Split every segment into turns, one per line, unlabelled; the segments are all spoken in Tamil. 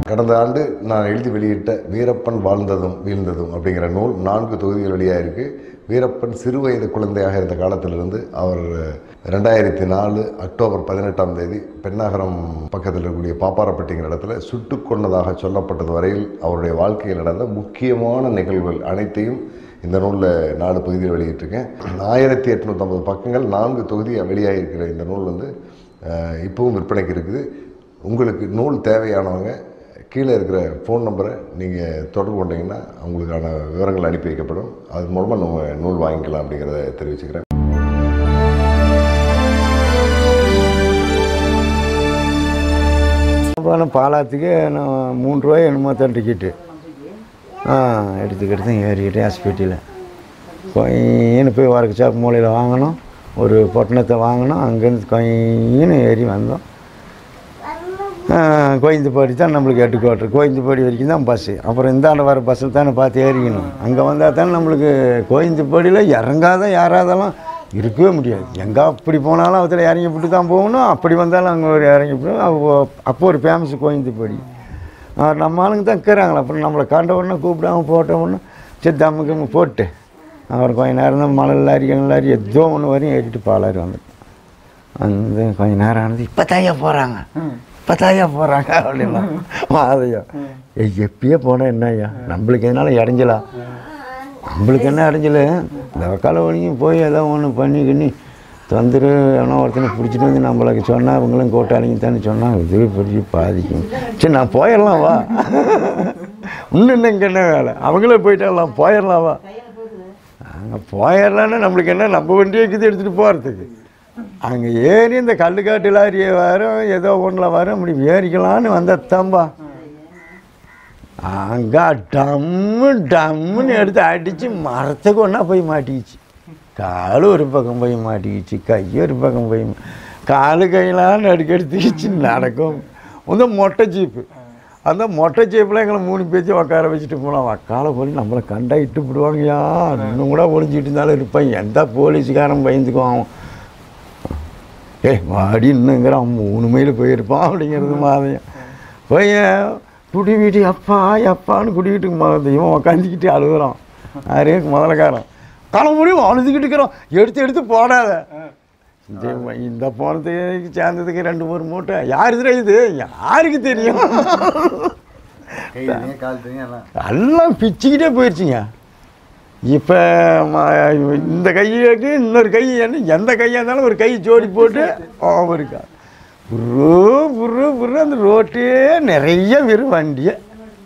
கடந்த ஆண்டு நான் எழுதி வெளியிட்ட வீரப்பன் வாழ்ந்ததும் வீழ்ந்ததும் அப்படிங்கிற நூல் நான்கு தொகுதிகள் வெளியாக இருக்கு வீரப்பன் சிறுவயது குழந்தையாக இருந்த காலத்திலிருந்து அவர் ரெண்டாயிரத்தி நாலு அக்டோபர் பதினெட்டாம் தேதி பெண்ணாகரம் பக்கத்தில் இருக்கக்கூடிய பாப்பாரப்பட்டிங்கிற இடத்துல சுட்டு கொன்னதாக சொல்லப்பட்டது வரையில் அவருடைய வாழ்க்கையில் நடந்த முக்கியமான நிகழ்வுகள் அனைத்தையும் இந்த நூலில் நாலு பகுதியில் வெளியிட்டிருக்கேன் ஆயிரத்தி எட்நூற்றம்பது பக்கங்கள் நான்கு தொகுதி வெளியாகிருக்கிற இந்த நூல் வந்து அஹ், இப்பவும் விற்பனைக்கு இருக்குது உங்களுக்கு நூல் தேவையானவங்க கீழே இருக்கிற ஃபோன் நம்பரை நீங்கள் தொடர்பு கொண்டீங்கன்னா உங்களுக்கான விவரங்கள் அனுப்பி வைக்கப்படும் அது மூலமாக நம்ம நூல் வாங்கிக்கலாம் அப்படிங்கிறத தெரிவிச்சுக்கிறேன்
போனேன் பாலாத்துக்கு நான் மூணு ரூபாய் என்னமோ தான் டிக்கெட்டு ஆ எடுத்துக்கிட்டு தான் ஏறிக்கிட்டு ஹாஸ்பிட்டலில் கொயின்னு போய் வரக்கு சாப்பு மூலையில் வாங்கினோம் ஒரு பொட்டணத்தை வாங்கினோம் அங்கேருந்து கொயின்னு ஏறி வந்தோம் கோயந்துப்பாடி தான் நம்மளுக்கு எட்டு கோட்டர் கோயந்துப்பாடி வரைக்கும் தான் பஸ்ஸு அப்புறம் இந்தாண்ட வர பஸ்ஸில் தானே பார்த்து ஏறிக்கணும் அங்கே வந்தால் தானே நம்மளுக்கு கோயந்துப்பாடியில் இறங்காத யாராதெல்லாம் இருக்கவே முடியாது எங்கே அப்படி போனாலும் அதில் இறங்கி விட்டு தான் போகணும் அப்படி வந்தாலும் அங்கே ஒரு இறங்கி விட்டு அப்போ அப்போ ஒரு ஃபேமஸ் கோயந்துப்பாடி அவர் நம்ம ஆளுங்க தான் இருக்கிறாங்களே அப்புறம் நம்மளை கண்ட உடனே கூப்பிடாம போட்ட உடனே சரி தம்மு கம்மு போட்டு அவர் கொஞ்ச நேரம் தான் மணல் லாரி கிணல் லாரி ஏதோ ஒன்று வரையும் ஏறிட்டு பாலாறு வந்துட்டு வந்து கொஞ்ச நேரம் ஆனது இப்போ தாயா போகிறாங்க இப்போ தாயா போகிறாங்க அப்படின்னா மாதையா ஏய் எப்பயே போனால் என்னய்யா நம்மளுக்கு எதனால இடைஞ்சலா நம்மளுக்கு என்ன இடைஞ்சல இந்த கால வழியும் போய் ஏதோ ஒன்று பண்ணி கிண்ணி தந்துரு எவனோ ஒருத்தனை பிடிச்சிட்டு வந்து நம்மளுக்கு சொன்னால் அவங்களும் கோட்டாளிங்க தானே சொன்னாங்க இது பெரிய பாதிக்கும் சரி நான் போயிடலாம் வா இன்னும் இன்னும் இங்கே என்ன வேலை அவங்களே போயிட்டாலாம் போயிடலாம் வா அங்கே போயிடலான்னா நம்மளுக்கு என்ன நம்ம வண்டியை இருக்குது எடுத்துகிட்டு போகிறதுக்கு அங்கே ஏறி இந்த கல்லுக்காட்டு லாரியை வரும் ஏதோ ஒன்றில் வரும் அப்படி ஏறிக்கலான்னு வந்த தம்பா அங்கே டம்மு டம்முன்னு எடுத்து அடித்து மரத்துக்கு ஒன்றா போய் மாட்டிக்கிச்சு கால் ஒரு பக்கம் போய் மாட்டிக்கிச்சு கை ஒரு பக்கம் போய் மா- காலு கையெல்லாம் நடுக்க எடுத்துக்கிச்சு நடக்கும் வந்து மொட்டை ஜீப்பு அந்த மொட்டை ஜீப்பில் எங்களை மூணு பேச்சு உட்கார வச்சுட்டு போனோம் வக்கால போய் நம்மளை கண்டா இட்டு விடுவாங்கயா இன்னும் கூட ஒளிஞ்சிட்டு இருந்தாலும் இருப்பேன் எந்த போலீஸுக்காரன் பயந்துக்குவான் அவன் ஏய் வாடி இன்னுங்கிறான் மூணு மைல் போயிருப்பான் அப்படிங்கிறது மாதிரியும் போய் குடி வீட்டு அப்பா அப்பான்னு குடிக்கிட்டு ம- இவன் உக்காந்துக்கிட்டு அழுகுறான் யாரே முதலக்காரன் காலம் முடியும் அழுதுகிட்டு இருக்கிறோம் எடுத்து எடுத்து போடாத இந்த இந்த போனதுக்கு சேர்ந்ததுக்கு ரெண்டு மூணு மூட்டை யார் இதுல இது யாருக்கு தெரியும் எல்லாம் பிச்சுக்கிட்டே போயிடுச்சுங்க இப்போ இந்த கையுக்கு இன்னொரு கை என்ன எந்த கையாக இருந்தாலும் ஒரு கை ஜோடி போட்டு இருக்கா புரு புரு புரு அந்த ரோட்டே நிறைய வெறும் வண்டியை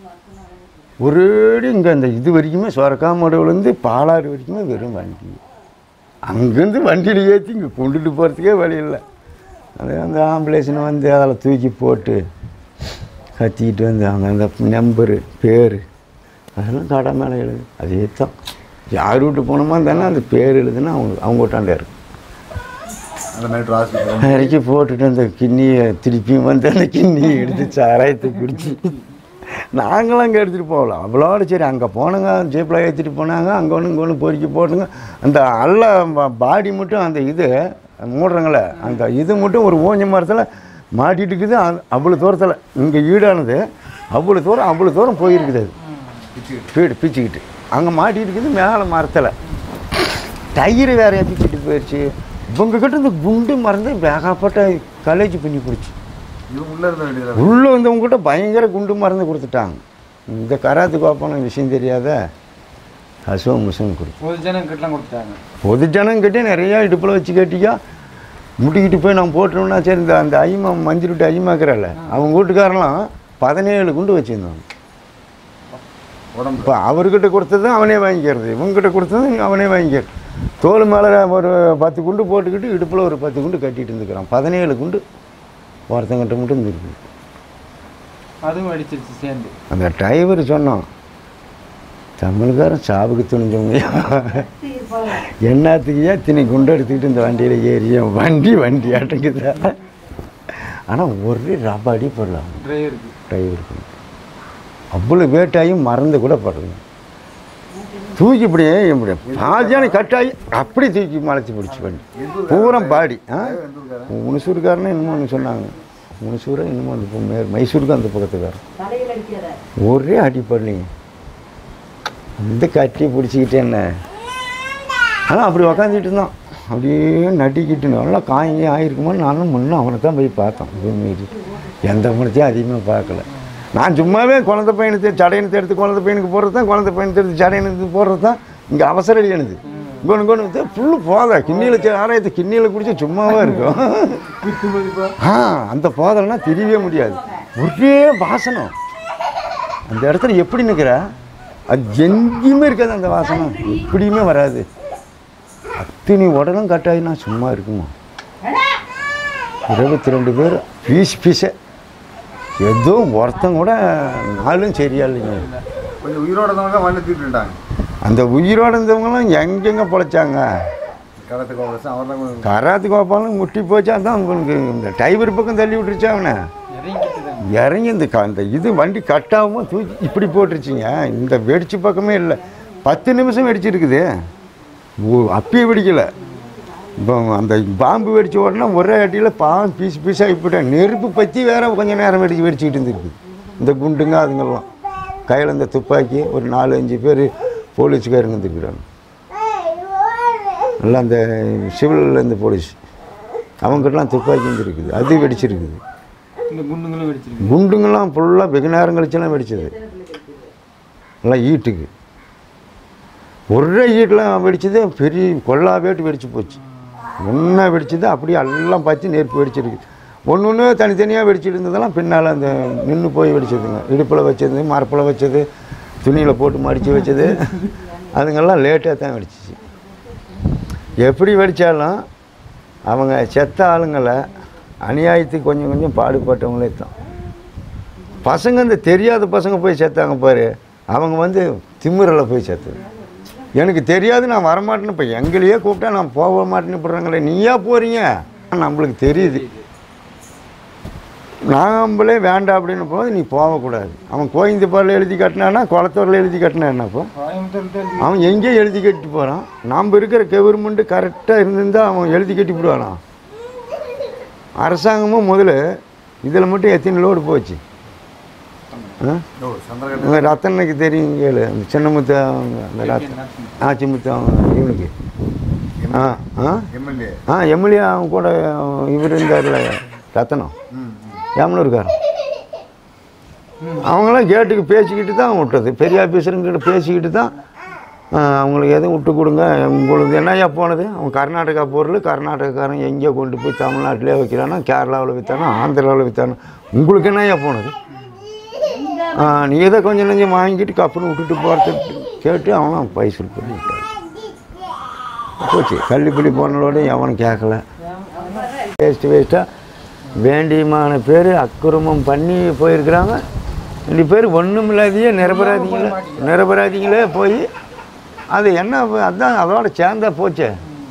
ஒரேடி இங்கே அந்த இது வரைக்குமே சொரக்காமடவுலேருந்து பாலாறு வரைக்குமே வெறும் வண்டி அங்கேருந்து வண்டியில் ஏற்றி இங்கே கொண்டுட்டு போகிறதுக்கே வழி இல்லை அது அந்த ஆம்புலேஷனை வந்து அதில் தூக்கி போட்டு கத்திக்கிட்டு வந்து அவங்க அந்த நம்பரு பேர் அதெல்லாம் கடை மேலே எழுது அதே தான் யார் வீட்டு போனோமோ தானே அந்த பேர் எழுதுனா அவங்க அவங்க வீட்டாண்டே இருக்கும்
அந்த நைட் ஹாஸ்பிட்டல்
இறக்கி போட்டுட்டு அந்த கிண்ணியை திருப்பியும் வந்து அந்த கிண்ணியை எடுத்து சாராயத்தை குடிச்சு நாங்களும் அங்கே எடுத்துகிட்டு போகலாம் அவ்வளோட சரி அங்கே போனங்க ஜீப்பில் ஏற்றிட்டு போனாங்க அங்கே ஒன்று இங்கே ஒன்று பொறுக்கி போட்டுங்க அந்த அல்ல பாடி மட்டும் அந்த இது மூடுறங்களே அந்த இது மட்டும் ஒரு ஓஞ்ச மரத்தில் மாட்டிட்டு இருக்குது அது அவ்வளோ தூரத்தில் இங்கே ஈடானது அவ்வளோ தூரம் அவ்வளோ தூரம் போயிருக்குது அது வீடு பிச்சுக்கிட்டு அங்கே மாட்டிட்டு இருக்குது மேலே மரத்தில் டயரு வேற ஏற்றிக்கிட்டு போயிடுச்சு இவங்க கிட்ட இந்த குண்டு மறந்து வேகப்பட்ட காலேஜ் பண்ணி போச்சு
இவங்க உள்ள இருந்த வேண்டியது
உள்ளே வந்தவங்க கிட்ட பயங்கர குண்டு மருந்து கொடுத்துட்டாங்க இந்த கராத்து கோப்பான விஷயம் தெரியாத ஹசுவ முசம் கொடுத்து
பொது ஜனம் கிட்டலாம் கொடுத்தாங்க
பொது ஜனங்கிட்டே நிறையா இடுப்பில் வச்சு கட்டிக்கா முட்டிக்கிட்டு போய் நான் போட்டோம்னா சரி இந்த அந்த ஐமா மஞ்சள் விட்டு ஐமாக்குறல அவங்க வீட்டுக்காரெல்லாம் பதினேழு குண்டு வச்சுருந்தாங்க
உடம்பு
இப்போ அவர்கிட்ட கொடுத்ததும் அவனே வாங்கிக்கிறது இவங்ககிட்ட கொடுத்ததும் அவனே வாங்கிக்கிறது தோல் மேலே ஒரு பத்து குண்டு போட்டுக்கிட்டு இடுப்பில் ஒரு பத்து குண்டு கட்டிட்டு இருந்துக்கிறான் பதினேழு குண்டு ஒருத்தங்கிட்ட மட்டும் இருந்துருக்கு
அதுவும் அடிச்சிருச்சு சேர்ந்து
அந்த டிரைவர் சொன்னான் தமிழ்காரன் சாவுக்கு துணிஞ்சவங்க என்னத்துக்குயா இத்தனை குண்டு எடுத்துக்கிட்டு இந்த வண்டியில் ஏறிய வண்டி வண்டி ஆட்டங்குதா ஆனால் ஒரே ரபாடி போடலாம்
டிரைவருக்கு
டிரைவருக்கு அவ்வளோ வேட்டாயும் மறந்து கூட படுறீங்க தூக்கி இப்படியே இப்படி பாதியான கட்டாயி அப்படி தூக்கி மலைச்சி பிடிச்சி பண்ணி பூரம் பாடி ஆ முனிசூருக்காரனே இன்னும் ஒன்று சொன்னாங்க முனிசூரை இன்னமும் அந்த பக்கம் மேல் மைசூருக்கு அந்த பக்கத்துக்காரன் ஒரே அடி பண்ணீங்க இந்த கட்டி பிடிச்சிக்கிட்டு என்ன ஆனால் அப்படி உக்காந்துட்டு இருந்தான் அப்படியே நட்டிக்கிட்டு நல்லா காயம் ஆகிருக்குமோ நானும் முன்னே அவனை தான் போய் பார்த்தோன் மீறி எந்த பணத்தையும் அதிகமாக பார்க்கல நான் சும்மாவே குழந்தை பையனுக்கு சடையனத்தை எடுத்து குழந்தை பையனுக்கு போடுறது தான் குழந்தை பையனத்தை எடுத்து சடையனுக்கு போடுறது தான் இங்கே அவசரம் இல்லையானது கொண்டு கொண்டு ஃபுல்லு போதை கிண்ணியில் ஆராயத்தை கிண்ணியில் குடிச்சா சும்மாவே இருக்கும் ஆ அந்த போதல்னா தெரியவே முடியாது ஒரே வாசனம் அந்த இடத்துல எப்படி நிற்கிற அது எங்கேயுமே இருக்காது அந்த வாசனம் எப்படியுமே வராது அத்தனை உடலும் கட்டாயினா சும்மா இருக்குமா இருபத்தி ரெண்டு பேர் பீஸ் பீஸை எதுவும் ஒருத்தன் கூட நாளும் சரியா இல்லைங்க
கொஞ்சம் உயிரோட இருந்தவங்க மண்ணை தூக்கிட்டாங்க
அந்த உயிரோட இருந்தவங்களாம் எங்கெங்க பொழைச்சாங்க
கடத்து கோபரசம் அவர் தான் கொஞ்சம்
கராத்து கோபாலும் முட்டி போச்சா தான் உங்களுக்கு இந்த டைவர் பக்கம் தள்ளி விட்டுருச்சா அவனை
இறங்கிட்டு தான்
இறங்கி இந்த க அந்த இது வண்டி கட்டாகவும் தூக்கி இப்படி போட்டுருச்சிங்க இந்த வெடிச்சு பக்கமே இல்லை பத்து நிமிஷம் வெடிச்சிருக்குது ஓ அப்பயே வெடிக்கலை இப்போ அந்த பாம்பு வெடிச்ச உடனே ஒரே அடியில் பாம்பு பீஸ் பீஸாக இப்படிட்டேன் நெருப்பு பற்றி வேற கொஞ்சம் நேரம் வெடிச்சு வெடிச்சிக்கிட்டு இருந்துருக்கு இந்த குண்டுங்க அதுங்கெல்லாம் கையில் இந்த துப்பாக்கி ஒரு நாலு அஞ்சு பேர் போலீஸ்காரங்க இருந்துருக்குறாங்க எல்லாம் அந்த சிவில் இந்த போலீஸ் அவங்ககிட்டலாம் துப்பாக்கி இருக்குது அது வெடிச்சிருக்குது
இந்த குண்டுங்களும் வெடிச்சிருக்கு
குண்டுங்கெல்லாம் ஃபுல்லாக வெகு நேரம் கழிச்செல்லாம் வெடிச்சது எல்லாம் ஈட்டுக்கு ஒரே ஈட்டில் வெடிச்சது பெரிய கொல்லா வேட்டு வெடிச்சு போச்சு ஒன்றா வெடிச்சது அப்படியே எல்லாம் பார்த்து நெருப்பு வெடிச்சிருக்கு ஒன்று ஒன்று தனித்தனியாக வெடிச்சிட்டு இருந்ததெல்லாம் பின்னால் அந்த நின்று போய் வெடிச்சதுங்க இடுப்பில் வச்சது மரப்பில் வச்சது துணியில் போட்டு மடித்து வச்சது அதுங்கெல்லாம் லேட்டாக தான் வெடிச்சிச்சு எப்படி வெடித்தாலும் அவங்க செத்த ஆளுங்களை அநியாயத்துக்கு கொஞ்சம் கொஞ்சம் பாடுபட்டவங்களே தான் பசங்க இந்த தெரியாத பசங்க போய் சேர்த்தாங்க பாரு அவங்க வந்து திமிரில் போய் சேர்த்தது எனக்கு தெரியாது நான் வரமாட்டேன்னு இப்போ எங்களையே கூப்பிட்டா நான் போக மாட்டேன்னு போடுறாங்களே நீயா போகிறீங்க நம்மளுக்கு தெரியுது நாம்பளே வேண்டாம் அப்படின்னு போது நீ போகக்கூடாது அவன் கோயந்தப்பாடில் எழுதி கட்டினானா குளத்தூரில் எழுதி கட்டினா என்னப்போ
கோயம்புத்தூர்கிட்ட எழுதி
அவன் எங்கேயோ எழுதி கட்டி போகிறான் நம்ம இருக்கிற கவர்மெண்ட்டு கரெக்டாக இருந்திருந்தா அவன் எழுதி கட்டி விடுவானா அரசாங்கமும் முதல்ல இதில் மட்டும் எத்தனை லோடு போச்சு ஆ
சந்திரகண்ட
இவன் ரத்தனுக்கு தெரியும் கேளு அந்த சின்னமுத்து அவங்க அந்த ரத்தன் ஆச்சிமுத்து அவங்க இவனுக்கு ஆ ஆ
எம்எல்ஏ
ஆ எம்எல்ஏ அவன் கூட இவர் இருந்தார்ல ரத்தனம்
ம்
ஏமனூர்காரன் அவங்களாம் கேட்டுக்கு பேசிக்கிட்டு தான் விட்டது பெரிய ஆஃபீஸருங்கிட்ட பேசிக்கிட்டு தான் ஆ, அவங்களுக்கு எதுவும் விட்டு கொடுங்க உங்களுக்கு என்னையா போனது அவன் கர்நாடகா பொருள் கர்நாடகாக்காரன் எங்கே கொண்டு போய் தமிழ்நாட்டிலே வைக்கிறானா கேரளாவில் விற்றானா ஆந்திராவில் விற்றானா உங்களுக்கு என்னையா போனது ஆ, நீ எதை கொஞ்சம் நெஞ்சம் வாங்கிட்டு கப்புன்னு விட்டுட்டு போகிறது கேட்டு அவனும் பைசல் பண்ணி விட்டான் போச்சு கள்ளிப்பள்ளி போனதோட எவனும் கேட்கல வேஸ்ட்டு வேஸ்ட்டாக வேண்டியமான பேர் அக்கிரமம் பண்ணி போயிருக்கிறாங்க ரெண்டு பேர் ஒன்றும் இல்லாதையே நிரபராதிங்களே நிரபராதிங்களே போய் அது என்ன அதான் அதோட சேர்ந்தா போச்சே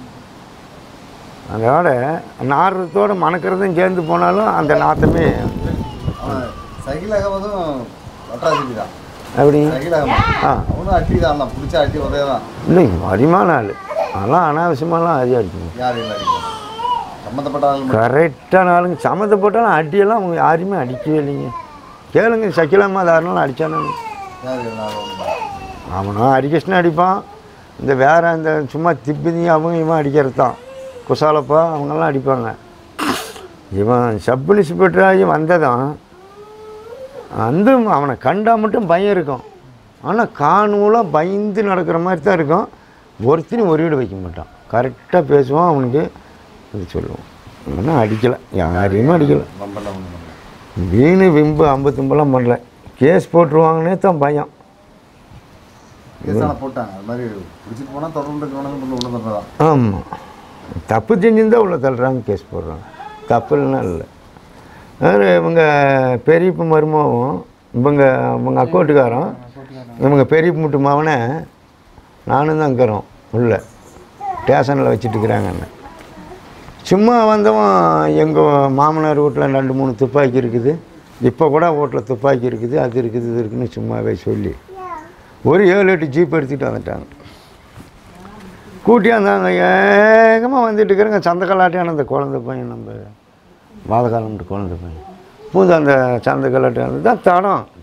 அதோட நாரத்தோட மணக்கிறதும் சேர்ந்து போனாலும் அந்த நாத்தமே
அவன் சைக்கிள் அகமதும் வட்டாசிட்டி தான்
அப்படி
சைக்கிள் அகமது
ஆ
அவனும் அட்டி தான் தான் பிடிச்ச அட்டி ஒரே தான்
இல்லை வரிமான ஆள் அதெல்லாம் அனாவசியமாலாம் அடி அடிக்கணும்
யார் இல்லை அடிக்கும் சம்மந்தப்பட்ட ஆள் மட்டும்
கரெக்டான ஆளுங்க சம்மந்தப்பட்டாலும் அடியெல்லாம் அவங்க யாரையுமே அடிக்கவே இல்லைங்க கேளுங்க சக்கிலாமா தாரெல்லாம் அடித்தானு
யார் இருந்தாலும்
அவனும் ஹரிகிருஷ்ணன் அடிப்பான் இந்த வேற இந்த சும்மா திப்பிதி அவங்க இவன் அடிக்கிறது தான் குசாலப்பா அவங்கெல்லாம் அடிப்பாங்க இவன் சப் இன்ஸ்பெக்டர் ஆகி வந்ததான் வந்து அவனை கண்டா மட்டும் பயம் இருக்கும் ஆனால் காணூலாக பயந்து நடக்கிற மாதிரி தான் இருக்கும் ஒருத்தனையும் ஒரு வீடு வைக்க மாட்டான் கரெக்டாக பேசுவான் அவனுக்கு இது சொல்லுவான் ஆனால் அடிக்கலை யாரையுமே அடிக்கலை
நம்பல ஒன்றும் பண்ணல
வீணு விம்பு அம்பு தும்பெல்லாம் பண்ணல கேஸ் போட்டுருவாங்கன்னே தான் பயம்
கேஸான போட்டாங்க அது மாதிரி பிடிச்சிட்டு போனால் தொடர்ந்து இருக்கணும் பண்ணி உள்ள தான்
ஆமாம் தப்பு செஞ்சிருந்தா உள்ள தள்ளுறாங்க கேஸ் போடுறாங்க தப்பு இல்லைன்னா இல்லை வேறு இவங்க பெரியப்ப மருமாவும் இவங்க இவங்க அக்கௌண்ட்டுக்காரன் இவங்க பெரியப்ப முட்டு மாவனை நானும் தான் இருக்கிறோம் உள்ள ஸ்டேஷனில் வச்சுட்டு இருக்கிறாங்க என்ன சும்மா வந்தவன் எங்கள் மாமனார் வீட்டில் ரெண்டு மூணு துப்பாக்கி இருக்குது இப்போ கூட வீட்டில் துப்பாக்கி இருக்குது அது இருக்குது இது இருக்குன்னு சும்மாவே சொல்லி ஒரு ஏழு எட்டு ஜீப் எடுத்துகிட்டு வந்துட்டாங்க கூட்டியாந்தாங்க ஏகமாக வந்துட்டு இருக்கிறாங்க சந்தக்கல்லாட்டியான அந்த குழந்தை பையன் நம்ம வாதகாலம்ட்டு குழந்தை பையன் பூந்து அந்த சந்தக்கல்லாட்டியான தான் தடம்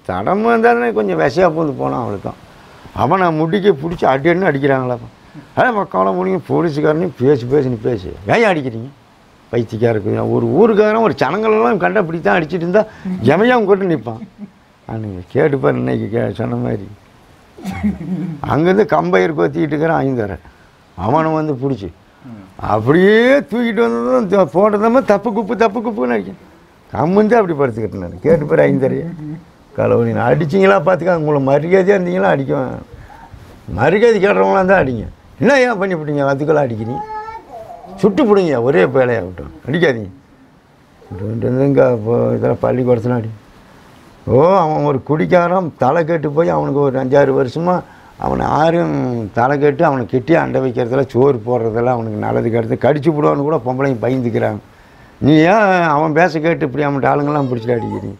தடமாக இருந்தாலே கொஞ்சம் விஷயா பூந்து போனான் அவளுக்கும் அவன் நான் முடிக்க பிடிச்சி அடி அடின்னு அடிக்கிறாங்களாப்பா அதான் பக்கம் முடிங்க போலீஸுக்காரனையும் பேசி பேசின்னு பேசி ஏன் அடிக்கிறீங்க பைத்தியக்கார இருக்குது ஒரு ஊருக்காரன் ஒரு சனங்களெல்லாம் கண்டா இப்படி தான் அடிச்சிட்டு இருந்தா எமையாவும் கொண்டு நிற்பான் அன்னைக்கு கேட்டுப்பார் இன்னைக்கு கே சொன்ன மாதிரி அங்கேருந்து கம்பையர் கொத்திக்கிட்டு இருக்கிறான் ஐந்தரன் அவனை வந்து பிடிச்சி அப்படியே தூக்கிட்டு வந்ததும் போட்டதமா தப்பு குப்பு தப்பு குப்புன்னு அடிக்கும் கம்மந்து அப்படி படுத்துக்கிட்டு நான் கேட்டு பாரு ஐந்தரையே கலவரி அடிச்சிங்களா பார்த்துக்க உங்களை மரியாதையாக இருந்தீங்களா அடிக்குவேன் மரியாதை கேட்டுறவங்களாம் தான் அடிங்க என்ன ஏன் பண்ணிவிட்டீங்க அதுக்கெல்லாம் அடிக்கிறீங்க சுட்டு பிடிங்க ஒரே பேலையாக விட்டோம் அடிக்காதீங்க இங்கே இப்போ இதெல்லாம் பள்ளிக்கூடத்தில் அடி ஓ அவன் ஒரு குடிக்காரன் தலை கெட்டு போய் அவனுக்கு ஒரு அஞ்சாறு வருஷமாக அவனை யாரும் தலை கெட்டு அவனை கெட்டி அண்டை வைக்கிறதுல சோறு போடுறதெல்லாம் அவனுக்கு நல்லது கெடுத்து கடிச்சு விடுவான்னு கூட பொம்பளைங்க பயந்துக்கிறாங்க நீ ஏன் அவன் பேச கேட்டு இப்படி அவன்கிட்ட ஆளுங்கெல்லாம் பிடிச்சிட்டு அடிக்கிறீங்க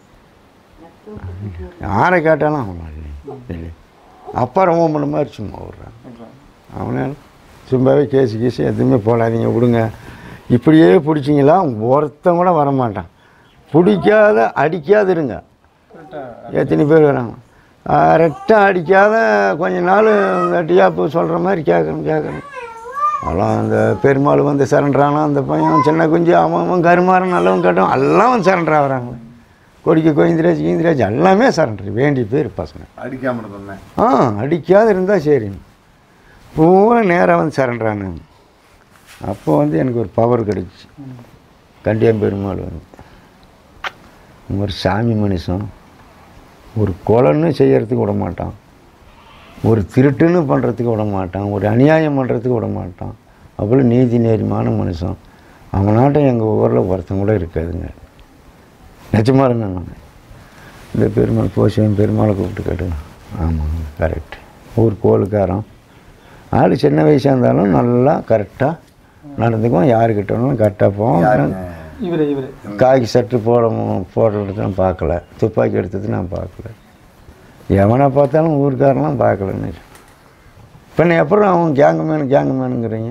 யாரை கேட்டாலும் அவன் இல்லை அப்பா ரொம்ப பண்ண மாதிரி சும்மா விட்றான் அவனால சும்மாவே கேஸு கீஸு எதுவுமே போடாதீங்க விடுங்க இப்படியே பிடிச்சிங்களா ஒருத்தன் கூட வரமாட்டான் பிடிக்காத அடிக்காத இருங்க எத்தனை பேர் வராங்க கரெக்டாக அடிக்காத கொஞ்ச நாள் இந்த டியாப்பு சொல்கிற மாதிரி கேட்கணும் கேட்கணும் அதெல்லாம் அந்த பெருமாள் வந்து சரண்டரானா அந்த பையன் சின்ன குஞ்சு அவன் அவன் கருமாறன் நல்லவன் கட்டும் எல்லாம் வந்து சரண்டர் ஆகிறாங்க கொடிக்கு கோயிந்திராஜ் கீந்திராஜ் எல்லாமே சரண்டர் வேண்டிய பேர் பசங்க
அடிக்காம இருந்தேன்
ஆ அடிக்காத இருந்தால் சரி பூரா நேராக வந்து சரண்டானு அப்போ வந்து எனக்கு ஒரு பவர் கிடைச்சிச்சு கண்டியம் பெருமாள் வந்து ஒரு சாமி மனுஷன் ஒரு கொலைன்னு செய்யறதுக்கு விட மாட்டான் ஒரு திருட்டுன்னு பண்ணுறதுக்கு விட மாட்டான் ஒரு அநியாயம் பண்ணுறதுக்கு விட மாட்டான் அவ்வளோ நீதி நேர்மையான மனுஷன் அவனாட்டம் எங்கள் ஊரில் ஒருத்தன் கூட இருக்காதுங்க நிஜமாக இருந்தாங்க இந்த பெருமாள் போஷன் பெருமாளை கூப்பிட்டு கேட்டுங்க ஆமாங்க கரெக்ட் ஊர் கோலுக்காரன் ஆள் சின்ன வயசாக இருந்தாலும் நல்லா கரெக்டாக நடந்துக்குவோம் யாருக்கிட்டாலும் கரெக்டாக போவோம்
இவரு இவரு
காக்கி சட்டு போட போடுறது நான் பார்க்கல துப்பாக்கி எடுத்தது நான் பார்க்கல எவனை பார்த்தாலும் ஊருக்காரன்லாம் பார்க்கலன்னு இப்போ நீ அப்புறம் அவன் கேங்கு மேனு கேங்கு மேனுங்கிறீங்க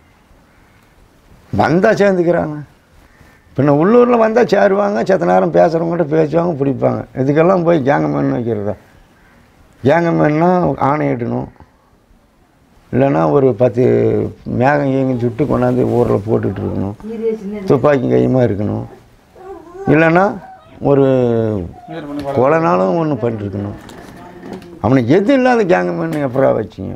வந்தால் சேர்ந்துக்கிறாங்க பின்ன உள்ளூரில் வந்தால் சேருவாங்க செத்த நேரம் பேசுகிறவங்ககிட்ட பேசுவாங்க பிடிப்பாங்க இதுக்கெல்லாம் போய் கேங்க மேன் வைக்கிறதா கேங்க மேன்னா ஆணையிடணும் இல்லைன்னா ஒரு பத்து மேகம் கீகம் சுட்டு கொண்டாந்து ஊரில் போட்டுட்டு இருக்கணும் துப்பாக்கி கையுமா இருக்கணும் இல்லைன்னா ஒரு கொலைனாலும் ஒன்று பண்ணிருக்கணும் அவனுக்கு எது இல்லாத கேங்க மேன் எப்படா வச்சிங்க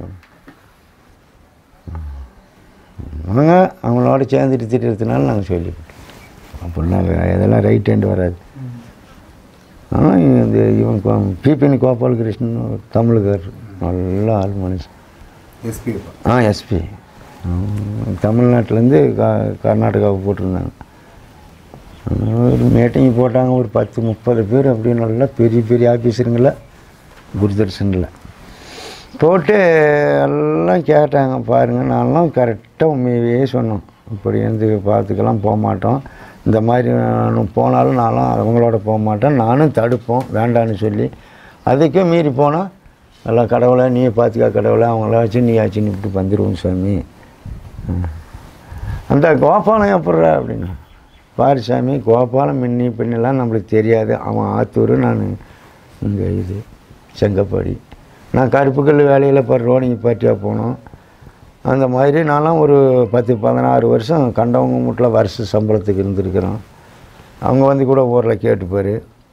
அவங்க அவங்களோட சேர்ந்துட்டு திட்டுறதுனால நாங்கள் சொல்லிவிட்டோம் அப்படின்னா இதெல்லாம் ரைட் ஹேண்ட் வராது ஆனால் இந்த இவன் கோ- பிபின் கோபால் கிருஷ்ணன் ஒரு தமிழுக்கார் நல்ல ஆள் மனுஷன்
எஸ்பி
ஆ எஸ்பி தமிழ்நாட்டிலேருந்து கா கர்நாடகாவுக்கு போட்டிருந்தாங்க ஒரு மீட்டிங் போட்டாங்க ஒரு பத்து முப்பது பேர் அப்படி நல்லா பெரிய பெரிய ஆஃபீஸருங்கள குருதர்ஷனில் போட்டு எல்லாம் கேட்டாங்க பாருங்கள் நான்லாம் கரெக்டாக உண்மையவே சொன்னோம் இப்படி இருந்து பார்த்துக்கெல்லாம் போக மாட்டோம் இந்த மாதிரி நான் போனாலும் நான்லாம் அவங்களோட போக மாட்டேன் நானும் தடுப்போம் வேண்டான்னு சொல்லி அதுக்கே மீறி போனால் எல்லாம் கடவுளை நீயே பார்த்துக்கா கடவுளை அவங்கள வச்சு நீ ஆச்சுன்னு இப்படி வந்துடுவோம் சாமி ம். அந்த கோபாலம் எப்பட்றா அப்படின்னா பாரு சாமி கோபாலம் மின்னி பின்னெல்லாம் நம்மளுக்கு தெரியாது அவன் ஆத்தூர் நான் இங்கே இது செங்கப்பாடி நான் கருப்புக்கல் வேலையில் இப்போ ரோடிங்க பார்ட்டியாக போனோம் அந்த மாதிரி நான்லாம் ஒரு பத்து பதினாறு வருஷம் கண்டவங்க வீட்டில் வருஷ சம்பளத்துக்கு இருந்திருக்கிறோம் அவங்க வந்து கூட ஊரில் கேட்டுப்பார்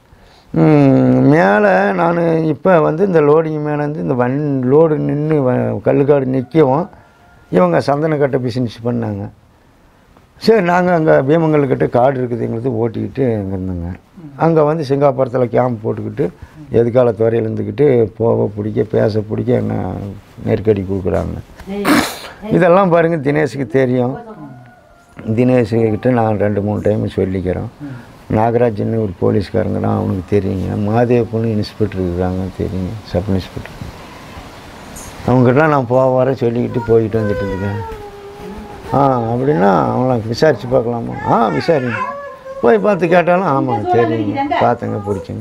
மேலே நான் இப்போ வந்து இந்த லோடிங் மேலே வந்து இந்த வன் லோடு நின்று கல்லுக்காடு நிற்கவும் இவங்க சந்தனக்கட்டை பிசினஸ் பண்ணாங்க சரி நாங்கள் அங்கே பீமங்கல்கிட்ட காடு இருக்குது எங்களுக்கு ஓட்டிக்கிட்டு அங்கே இருந்தோங்க அங்கே வந்து சிங்காப்புரத்தில் கேம்ப் போட்டுக்கிட்டு எதுக்கால துறையில் இருந்துக்கிட்டு போக பிடிக்க பேச பிடிக்க என்ன நெருக்கடி கொடுக்குறாங்க இதெல்லாம் பாருங்கள் தினேஷுக்கு தெரியும் தினேஷுக்கிட்ட நான் ரெண்டு மூணு டைம் சொல்லிக்கிறோம் நாகராஜன் ஒரு போலீஸ்காரங்க தான் அவனுக்கு தெரியுங்க மாதேவப்புன்னு இன்ஸ்பெக்டர் இருக்காங்க தெரியுங்க சப் இன்ஸ்பெக்டர் அவங்ககிட்டலாம் நான் போக வர சொல்லிக்கிட்டு போயிட்டு வந்துட்டு இருக்கேன் ஆ அப்படின்னா அவங்கள விசாரித்து பார்க்கலாமா ஆ விசாரிங்க போய் பார்த்து கேட்டாலும் ஆமாங்க தெரியுங்க பார்த்தங்க பிடிச்சிங்க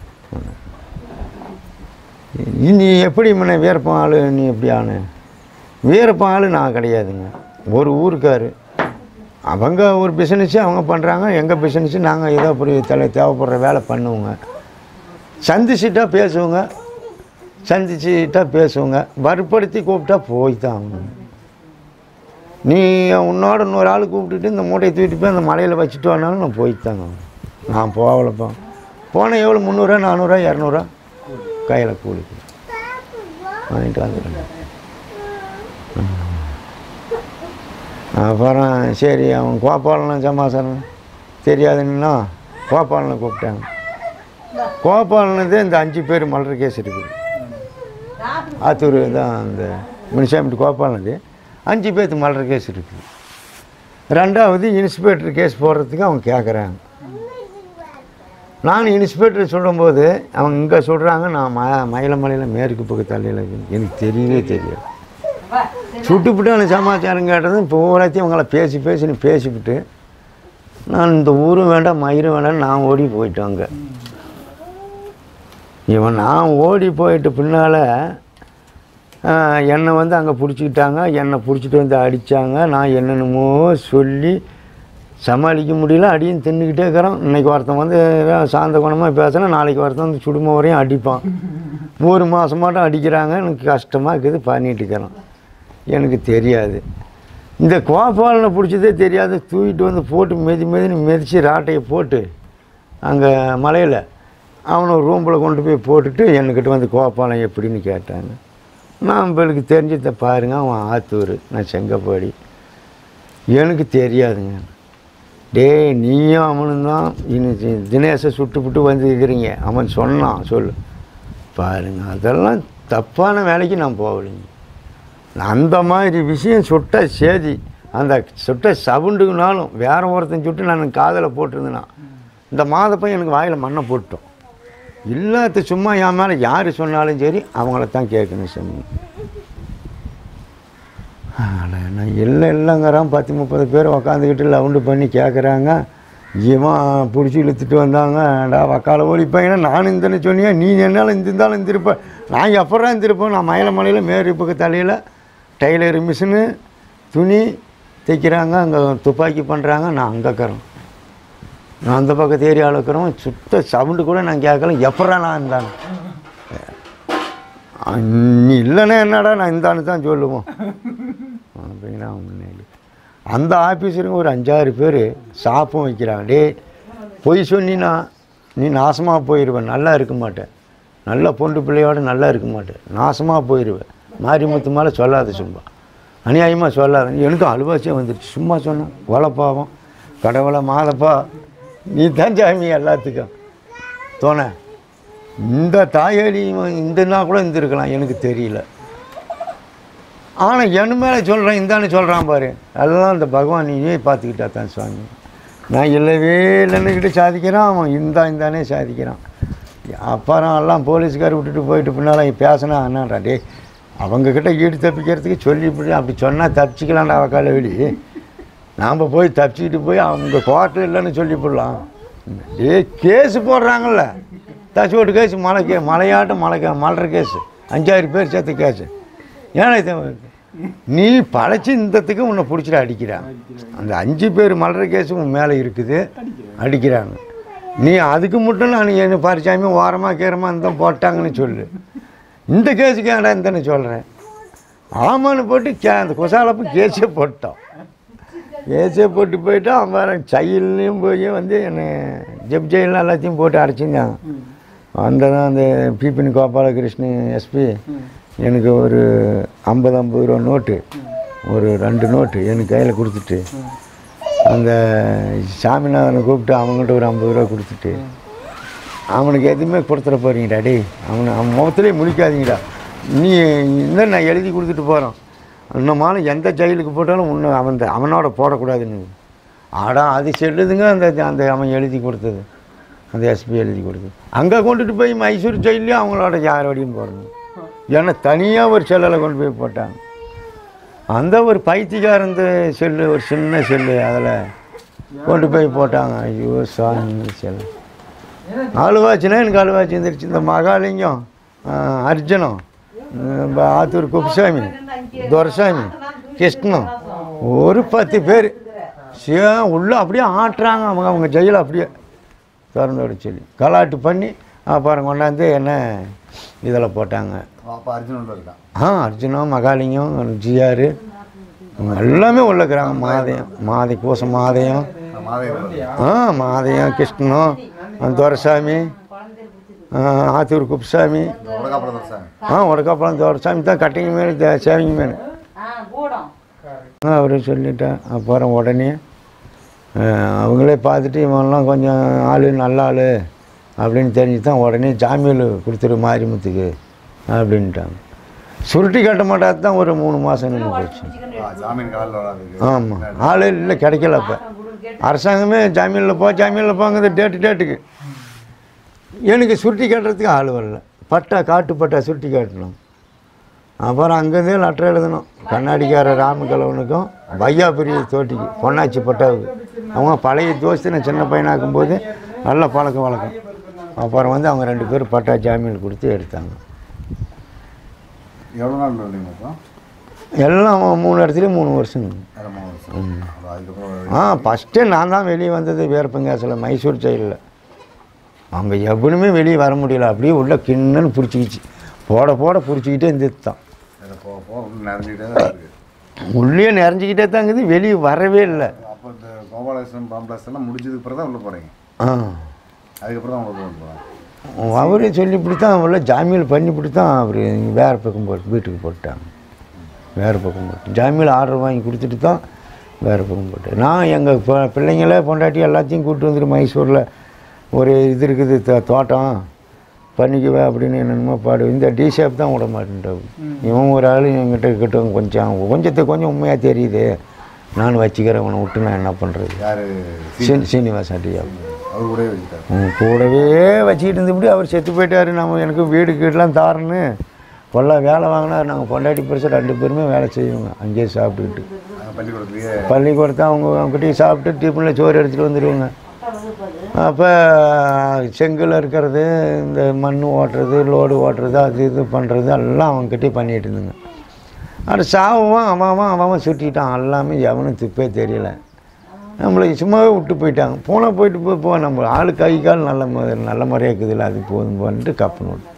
நீ எப்படி முன்ன வீரப்பன் ஆள் நீ எப்படி ஆளு வீரப்பன் ஆள் நான் கிடையாதுங்க ஒரு ஊருக்காரு அவங்க ஒரு பிஸ்னஸ் அவங்க பண்ணுறாங்க எங்கள் பிஸ்னஸ் நாங்கள் ஏதோ அப்படி தலை தேவைப்படுற வேலை பண்ணுவோங்க சந்திச்சிட்டா பேசுவோங்க சந்திச்சிட்டா பேசுவோங்க வற்படுத்தி கூப்பிட்டா போய் தான் ஆகணும் நீ உன்னோட இன்னொரு ஆள் கூப்பிட்டுட்டு இந்த மூட்டையை தூக்கிட்டு போய் அந்த மலையில் வச்சுட்டு வந்தாலும் நான் போய்த்தாங்க நான் போகலப்பா போனேன் எவ்வளோ முந்நூறுரூவா நானூறுரூவா இரநூறுவா கையில் கூலிக்கு வாங்கிட்டு வந்துடுறேன் அப்புறம் சரி அவன் கோபாலன் சமாசாரம் தெரியாதுன்னா கோபாலனை கூப்பிட்டாங்க கோபாலனதே இந்த அஞ்சு பேர் மலர் கேஸ் இருக்குது ஆத்தூர் தான் அந்த முனிசாமி கோபாலனது அஞ்சு பேர்த்து மலர் கேஸ் இருக்குது ரெண்டாவது இன்ஸ்பெக்டர் கேஸ் போடுறதுக்கு அவங்க கேட்குறாங்க நான் இன்ஸ்பெக்டர் சொல்லும்போது அவங்க இங்கே சொல்கிறாங்க நான் ம மயிலமலையில் மேற்கு பக்கம் தள்ளியில் எனக்கு தெரியவே தெரியாது சுட்டுப்பிட்டு சமாச்சாரம் கேட்டது பூராத்தையும் அவங்கள பேசி பேசி நீ பேசிவிட்டு நான் இந்த ஊரும் வேண்டாம் மயிரும் வேண்டாம் நான் ஓடி போயிட்டேன் அங்கே இவன் நான் ஓடி போயிட்டு பின்னால் என்னை வந்து அங்கே பிடிச்சிக்கிட்டாங்க என்னை பிடிச்சிட்டு வந்து அடித்தாங்க நான் என்னென்னமோ சொல்லி சமாளிக்க முடியல அடியும் தின்னுக்கிட்டே இருக்கிறோம் இன்னைக்கு ஒருத்தன் வந்து ஏதோ சாந்த குணமாக பேசுனா நாளைக்கு ஒருத்தன் வந்து சுடும வரையும் அடிப்பான் ஒரு மாதமாட்டம் அடிக்கிறாங்க எனக்கு கஷ்டமாக இருக்குது பண்ணிட்டு இருக்கிறோம் எனக்கு தெரியாது இந்த கோபாலனை பிடிச்சதே தெரியாது தூக்கிட்டு வந்து போட்டு மெதி மெதின்னு மிதித்து ராட்டையை போட்டு அங்கே மலையில் அவனை ரூமில் கொண்டு போய் போட்டுட்டு என்கிட்ட வந்து கோபாலம் எப்படின்னு கேட்டாங்க நான் உங்களுக்கு தெரிஞ்சதை பாருங்க அவன் ஆத்தூர் நான் செங்கப்பாடி எனக்கு தெரியாதுங்க டேய் நீயும் அவனும் தான் இன்னும் தினேஷை சுட்டுப்புட்டு வந்துருக்கிறீங்க அவன் சொன்னான் சொல்லு பாருங்க அதெல்லாம் தப்பான வேலைக்கு நான் போகலைங்க அந்த மாதிரி விஷயம் சுட்ட சேதி அந்த சுட்ட சவுண்டுக்குனாலும் வேற ஒருத்தன் சுட்டு நான் காதில் போட்டிருந்தேனா இந்த மாதப்பையன் எனக்கு வாயில் மண்ணை போட்டோம் இல்லாத சும்மா என் மேலே யார் சொன்னாலும் சரி அவங்கள தான் கேட்கணும் சாமி அட, நான் இல்லை இல்லைங்கிறான் பத்து முப்பது பேர் உக்காந்துக்கிட்டு லவுண்டு பண்ணி கேட்குறாங்க இவன் பிடிச்சி இழுத்துட்டு வந்தாங்க டா வக்கால ஓடி பையனா நான் இந்தன்னு சொன்னியா நீ என்னாலும் இந்த இருந்தாலும் இருந்திருப்ப நான் எப்படா இருந்திருப்பேன் நான் மயில மலையில் மேரி பக்க தலையில் டெய்லர் மிஷினு துணி தைக்கிறாங்க அங்கே துப்பாக்கி பண்ணுறாங்க நான் அங்கே இருக்கிறேன் நான் அந்த பக்கத்து ஏரியாவில் இருக்கிறோம் சுத்த சவுண்டு கூட நான் கேட்கல எப்படா நான் இருந்தானு நீ இல்லைன்னா என்னடா நான் இந்தான்னு தான் சொல்லுவோம் அப்படின்னா முன்னாடி அந்த ஆஃபீஸருங்க ஒரு அஞ்சாறு பேர் சாப்பும் வைக்கிறாங்க டேய் பொய் சொன்னினா நீ நாசமாக போயிடுவேன் நல்லா இருக்க மாட்டேன் நல்ல பொண்டு பிள்ளையோட நல்லா இருக்க மாட்டேன் நாசமாக போயிடுவேன் மாரிமுத்து மேலே சொல்லாத சும்மா அநியாயமாக சொல்லாத எனக்கும் அலுவாசியாக வந்துடுச்சு சும்மா சொன்னேன் வளப்பாவம் கடவுளை மாதப்பா நீ தான் சாமி எல்லாத்துக்கும் தோண இந்த தாயடி இவன் இந்தனா கூட இருந்திருக்கலாம் எனக்கு தெரியல ஆனால் என் மேலே சொல்கிறேன் இந்தான்னு சொல்கிறான் பாரு அதெல்லாம் இந்த பகவான் நீயே பார்த்துக்கிட்டா தான் சுவாமி நான் இல்லவே இல்லைன்னுக்கிட்டு சாதிக்கிறான் அவன் இந்தா இந்தானே சாதிக்கிறான் அப்புறம் எல்லாம் போலீஸ்கார் விட்டுட்டு போயிட்டு பின்னால் பேசினா என்னடா டே அவங்கக்கிட்ட ஈடு தப்பிக்கிறதுக்கு சொல்லி இப்படி அப்படி சொன்னால் தப்பிச்சிக்கலாம்டா அவக்கால வெளி நாம் போய் தப்பிச்சுக்கிட்டு போய் அவங்க கோர்ட்டில் இல்லைன்னு சொல்லி போடலாம் ஏ கேஸு போடுறாங்கல்ல தச்சுவோட்டு கேஸ் மலை கே மலையாட்டம் மலை கே மலர் கேஸு அஞ்சாயிரம் பேர் சேர்த்து கேஸு ஏன்னா இது நீ பழைச்சி இந்தத்துக்கு உன்னை பிடிச்சிட்டு அடிக்கிறான் அந்த அஞ்சு பேர் மலர் கேஸு உன் மேலே இருக்குது அடிக்கிறாங்க நீ அதுக்கு மட்டும் நான் என்ன பரிச்சாமி ஓரமாக கீரமாக இருந்தால் போட்டாங்கன்னு சொல்லு இந்த கேஸுக்கு ஏன்டா இந்தன்னு சொல்கிறேன் ஆமான்னு போட்டு கே அந்த குசாலப்பு கேஸே போட்டோம் கேஸே போட்டு போயிட்டு அவன் வேறு செயல்லையும் போய் வந்து என்னை ஜப் ஜெயில் எல்லாத்தையும் போட்டு அடைச்சிருந்தாங்க வந்ததான் அந்த பிபின் கோபாலகிருஷ்ணன் எஸ்பி எனக்கு ஒரு ஐம்பது ஐம்பது ரூபா நோட்டு ஒரு ரெண்டு நோட்டு எனக்கு கையில் கொடுத்துட்டு அந்த சாமிநாதனை கூப்பிட்டு அவங்கள்ட்ட ஒரு ஐம்பது ரூபா கொடுத்துட்டு அவனுக்கு எதுவுமே கொடுத்துட போறீங்கடா டேய் அவனை அவன் முகத்திலே முழிக்காதீங்கடா நீ இன்னும் நான் எழுதி கொடுத்துட்டு போகிறோம் இன்னமாலும் எந்த ஜெயிலுக்கு போட்டாலும் இன்னும் அவன் த- அவனோட போடக்கூடாதுன்னு ஆடா அது செல்லுதுங்க அந்த அந்த அவன் எழுதி கொடுத்தது அந்த எஸ்பி எழுதி கொடுத்தது அங்கே கொண்டுட்டு போய் மைசூர் ஜெயிலையும் அவங்களோட யாரோடையும் போடணும் ஏன்னா தனியாக ஒரு செல்லில் கொண்டு போய் போட்டாங்க அந்த ஒரு பைத்தியக்காரன் செல்லு ஒரு சின்ன செல்லு அதில் கொண்டு போய் போட்டாங்க ஐயோ சாமி செல்லு அழுவாச்சுன்னா எனக்கு அழுவாச்சு இருந்துருச்சு இந்த மகாலிங்கம் ஆ, அர்ஜுனம் இந்த ஆத்தூர் குப்புசாமி துரசாமி கிருஷ்ணன் ஒரு பத்து பேர் சிவன் உள்ள அப்படியே ஆட்டுறாங்க அவங்க அவங்க ஜெயில அப்படியே திறந்தோட சொல்லி கலாட்டு பண்ணி அப்புறம் கொண்டாந்து என்ன இதில் போட்டாங்க
அப்போ அர்ஜுன் உள்ள இருக்கான்
ஆ அர்ஜுனம் மகாலிங்கம் ஜிஆர் எல்லாமே உள்ள இருக்கிறாங்க மாதயம் மாதை பூச மாதயம்
நான் மாதேவன்
ஆ மாதயம் கிருஷ்ணனும் துரசாமி ஆ, ஆத்தூர் குப்புசாமி
உலகாப்படம் சார்
ஆ உடக்காப்பழம் துரசாமி தான் கட்டிங்க மீன் த- சேவிங்க மீன் அவர் சொல்லிட்டேன் அப்புறம் உடனே ஆ, அவங்களே பார்த்துட்டு இவன்லாம் கொஞ்சம் ஆள் நல்ல ஆள் அப்படின்னு தெரிஞ்சு தான் உடனே ஜாமீன் கொடுத்துரு மாரிமுத்துக்கு அப்படின்ட்டாங்க சுருட்டி கட்ட மாட்டாது தான் ஒரு மூணு மாதம் நின்று போச்சு
ஜாமீன் காலில் வராது
ஆமாம் ஆள் இல்லை கிடைக்கல அப்போ அரசாங்கமே ஜாமீனில் போ ஜாமீனில் போங்குது டேட்டு டேட்டுக்கு எனக்கு சுருட்டி கட்டுறதுக்கு ஆள் வரல பட்டா காட்டு பட்டா சுருட்டி காட்டணும் அப்புறம் அங்கேருந்தே லெட்டர் எழுதணும் கண்ணாடிக்கார ராமகலவனுக்கும் வையாபுரி தோட்டிக்கு பொன்னாச்சி பட்டாவுக்கு அவங்க பழைய தோஸ்து நான் சின்ன பையனாக்கும் போது நல்ல பழக்கம் வழக்கம் அப்புறம் வந்து அவங்க ரெண்டு பேரும் பட்டா ஜாமீன் கொடுத்து எடுத்தாங்க
எவ்வளோ நாள் இருந்தீங்க அப்போ
எல்லாம் மூணு இடத்துலையும் மூணு வருஷம்
அரை மூணு வருஷம் அப்புறம் அதுக்கப்புறம்
ஆ ஃபஸ்ட்டு நான் தான் வெளியே வந்தது வீரப்பங்காசில் மைசூர் ஜெயிலில் அவங்க எவனுமே வெளியே வர முடியல அப்படியே உள்ள கிண்ணன்னு பிடிச்சிக்கிச்சு போட போட பிடிச்சிக்கிட்டே இருந்தது தான்
அதை போக போக இன்னும் நிறைஞ்சிக்கிட்டே தான் இருக்குது
உள்ளே நிறைஞ்சிக்கிட்டே தான் இருக்குது வெளியே வரவே இல்லை
அப்போ இந்த கோபாலகிருஷ்ணன் பாம்பளாஸ் எல்லாம் முடிஞ்சதுக்கு பிறகு தான் உள்ளே போகிறீங்க
ஆ
அதுக்கப்புறம் தான் உள்ள போகிறாங்க
அவரே சொல்லிவிட்டு தான் உள்ள ஜாமீன் பண்ணிவிட்டு தான் அவர் வேறு பக்கம் போட்டு வீட்டுக்கு போட்டாங்க வேறு பக்கம் போட்டு ஜாமீன் ஆர்டர் வாங்கி கொடுத்துட்டு தான் வேறு பக்கம் போட்டேன் நான் எங்கள் பிள்ளைங்களே பொண்டாட்டி எல்லாத்தையும் கூப்பிட்டு வந்துட்டு மைசூரில் ஒரு இது இருக்குது தோ- தோட்டம் பண்ணிக்குவே அப்படின்னு என்னென்னமோ பாடு இந்த டி ஷேப் தான் விட மாட்டேன்ட்டாவு இவன் ஒரு ஆள் என்கிட்ட கிட்ட கொஞ்சம் கொஞ்சத்துக்கு கொஞ்சம் உண்மையாக தெரியுது நான் வச்சுக்கிறேன் அவனை விட்டு நான் என்ன பண்ணுறது
யார்
சீனி சீனிவாசன் ஐயா
அவர் கூடவே வச்சுட்டார்
உம், கூடவே வச்சுக்கிட்டு இருந்தபடி அவர் செத்து போயிட்டாரு நம்ம எனக்கு வீடு கீடெலாம் தாரன்னு கொள்ள வேலை வாங்கினார் நாங்கள் பொண்டாட்டி பெருசாக ரெண்டு பேருமே வேலை செய்வோங்க அங்கேயே சாப்பிட்டுக்கிட்டு
அங்கே பள்ளிக்கூடத்துலேயே
பள்ளிக்கூடத்தை அவங்க அவங்ககிட்டயே சாப்பிட்டு டிஃபனில் சோறு எடுத்துகிட்டு வந்துடுவோங்க அப்போ செங்கல் இருக்கிறது இந்த மண் ஓட்டுறது லோடு ஓட்டுறது அது இது பண்ணுறது எல்லாம் அவங்ககிட்டயே பண்ணிகிட்டு இருந்துங்க அது சாவும் அவன் அவன் அவன் சுட்டிட்டான் எல்லாமே எவனும் துப்பே தெரியல நம்மளை சும்மாவே விட்டு போயிட்டாங்க போனால் போயிட்டு போ போ நம்ம ஆள் கை கால் நல்ல மு- நல்ல முறையாக இருக்குதுல்ல அது போதும் போன்ட்டு கப்புன்னு விட்டு